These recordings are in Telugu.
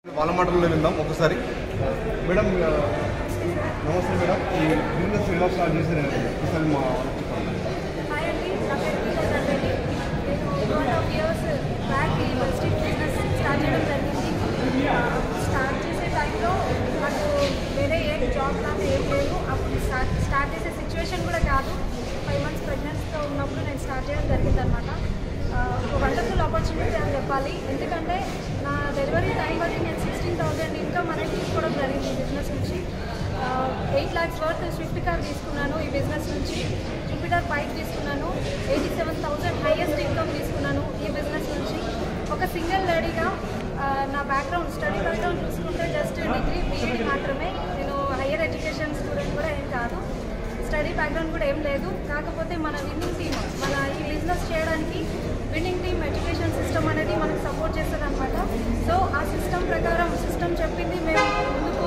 వాళ్ళ మాటల్లో విందాం ఒకసారి మేడం ఆ, నమస్తే మేడం ఈ బిజినెస్ ఎలా స్టార్ట్ చేశారు ఒకసారి మా వాళ్ళకి చెప్పండి హాయ్ అండి నా పేరు గీతా చంద్రెడ్డి నేను two and half years back ఈ బస్టిక్ బిజినెస్ స్టార్ట్ చేయడం జరిగింది స్టార్ట్ చేసే టైంలో నాకు వేరే ఏ జాబ్ లాగా ఏం లేదు అప్పుడు స్టార్ట్ స్టార్ట్ చేసే సిచ్యువేషన్ కూడా కాదు ఫైవ్ మంత్స్ ప్రెగ్నెన్సీతో ఉన్నప్పుడు నేను స్టార్ట్ చేయడం జరిగింది అనమాట ఒక వండర్ఫుల్ ఆపర్చునిటీ అని చెప్పాలి ఎందుకంటే నా డెలివరీ టైం వరకు నేను సిక్స్టీన్ థౌసండ్ ఇన్కమ్ అనేది తీసుకోవడం జరిగింది బిజినెస్ నుంచి eight lakhs worth Swift car తీసుకున్నాను ఈ బిజినెస్ నుంచి జూపిటర్ బైక్ తీసుకున్నాను eighty seven thousand highest income తీసుకున్నాను ఈ బిజినెస్ నుంచి ఒక సింగిల్ లేడీగా ఆ, నా బ్యాక్గ్రౌండ్ స్టడీ బ్యాక్గ్రౌండ్ చూసుకుంటే జస్ట్ డిగ్రీ బీఈడి మాత్రమే నేను హయ్యర్ ఎడ్యుకేషన్ స్టూడెంట్ కూడా ఏం కాదు స్టడీ బ్యాక్గ్రౌండ్ కూడా ఏం లేదు కాకపోతే మన విన్నింగ్ టీమ్ మన ఈ బిజినెస్ చేయడానికి విన్నింగ్ టీమ్ ఎడ్యుకేషన్ సిస్టమ్ అనేది మనకు సపోర్ట్ చేస్తుంది అనమాట సో ఆ సిస్టమ్ ప్రకారం సిస్టమ్ చెప్పింది మేము ముందుకు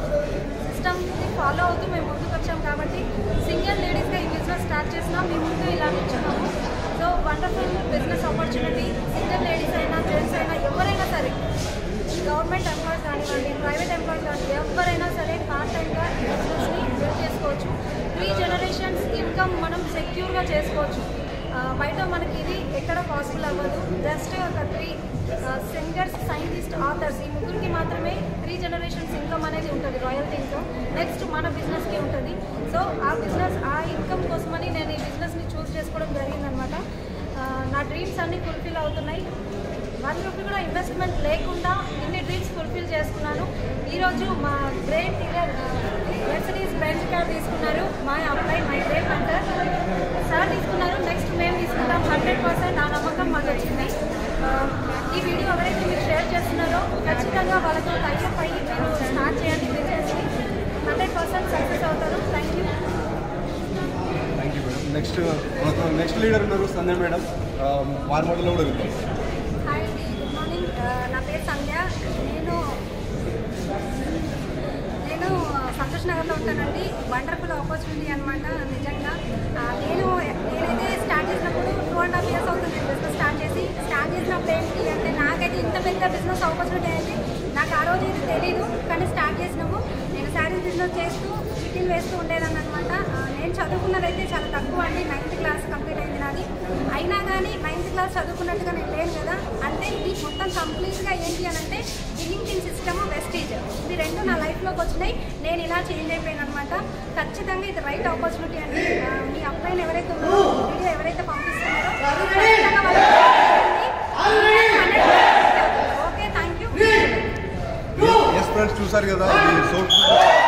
సిస్టమ్ని ఫాలో అవుతూ మేము ముందుకు వచ్చాం కాబట్టి సింగిల్ లేడీస్గా ఈ బిజినెస్ స్టార్ట్ చేసినా మేము ముందు ఇలా నిల్చున్నాము so wonderful business opportunity single ladies అయినా జెంట్స్ అయినా ఎవరైనా సరే గవర్నమెంట్ ఎంప్లాయీస్ కానివ్వండి ప్రైవేట్ ఎంప్లాయీస్ కానీ ఎవరైనా సరే పార్ట్ టైంగా ఈ బిజినెస్ని బిల్డ్ చేసుకోవచ్చు త్రీ జనరేషన్స్ ఇన్కమ్ మనం సెక్యూర్గా చేసుకోవచ్చు ఆ, బయట మనకి ఇది ఎక్కడ పాసిబుల్ అవ్వదు జస్ట్ ఒక త్రీ సింగర్స్ సైంటిస్ట్ ఆథర్స్ ఈ ముగ్గురికి మాత్రమే త్రీ జనరేషన్స్ ఇన్కమ్ అనేది ఉంటుంది రాయల్టీ ఇన్కమ్ నెక్స్ట్ మన బిజినెస్కి ఉంటుంది సో ఆ బిజినెస్ ఆ ఇన్కమ్ కోసమని నేను ఈ బిజినెస్ని చూస్ చేసుకోవడం జరిగిందనమాట ఆ, నా డ్రీమ్స్ అన్నీ ఫుల్ఫిల్ అవుతున్నాయి వన్ రూపీ కూడా ఇన్వెస్ట్మెంట్ లేకుండా ఇన్ని డ్రీమ్స్ ఫుల్ఫిల్ చేసుకున్నాను ఈరోజు మా great teacher Mercedes Benz car తీసుకున్నారు మా అబ్బాయి మై గ్రేట్ అంటారు సార్ తీసుకున్నారు నెక్స్ట్ మేము తీసుకుంటాం హండ్రెడ్ పర్సెంట్ ఆ నమ్మకం మాకు వచ్చింది ఆ, ఈ వీడియో ఎవరైతే మీరు షేర్ చేస్తున్నారో ఖచ్చితంగా వాళ్ళతో టైప్ అయ్యి మీరు స్టార్ట్ చేయండి బిజినెస్ని హండ్రెడ్ పర్సెంట్ సక్సెస్ అవుతారు thank you thank you madam next మనకు నెక్స్ట్ లీడర్ ఉన్నారు సంధ్య మేడం ఆ, వారి మాటల్లో కూడా విందాం హాయ్ అండి గుడ్ మార్నింగ్ ఆ, నా పేరు సంధ్య నేను నేను సంతోష్ నగర్లో ఉంటానండి వండర్ఫుల్ ఆపర్చునిటీ అనమాట నిజంగా ఆ, నేను నేనైతే స్టార్ట్ చేసినప్పుడు టూ అండ్ హాఫ్ ఇయర్స్ అవుతుంది బిజినెస్ స్టార్ట్ చేసి స్టార్ట్ చేసినప్పుడు ఏంటి అంటే నాకైతే ఇంత పెద్ద బిజినెస్ ఆపర్చునిటీ అయితే నాకు ఆ రోజు ఇది తెలియదు కానీ స్టార్ట్ చేసినాము నేను శారీస్ బిజినెస్ చేస్తూ చిట్టీలు వేస్తూ ఉండేదాన్ని అనమాట నేను చదువుకున్నదైతే చాలా తక్కువ అండి నైన్త్ క్లాస్ కంప్లీట్ అయింది నాది అయినా కానీ నైన్త్ క్లాస్ చదువుకున్నట్టుగా నేను లేను కదా అంటే ఇది మొత్తం కంప్లీట్గా ఏంటి అని అంటే బిల్లింగ్ టీమ్ సిస్టమ్ వెస్టీజ్ ఇది రెండు నా లైఫ్లోకి వచ్చినాయి నేను ఇలా చేంజ్ అయిపోయాను అనమాట ఖచ్చితంగా ఇది రైట్ ఆపర్చునిటీ అండి ఆ, మీ అబ్బాయిని ఎవరైతే ఉన్నారో వీడియో ఎవరైతే పంపిస్తున్నారో ఖచ్చితంగా వాళ్ళకి okay thank you yes friends చూసారు కదా ఇది సోప్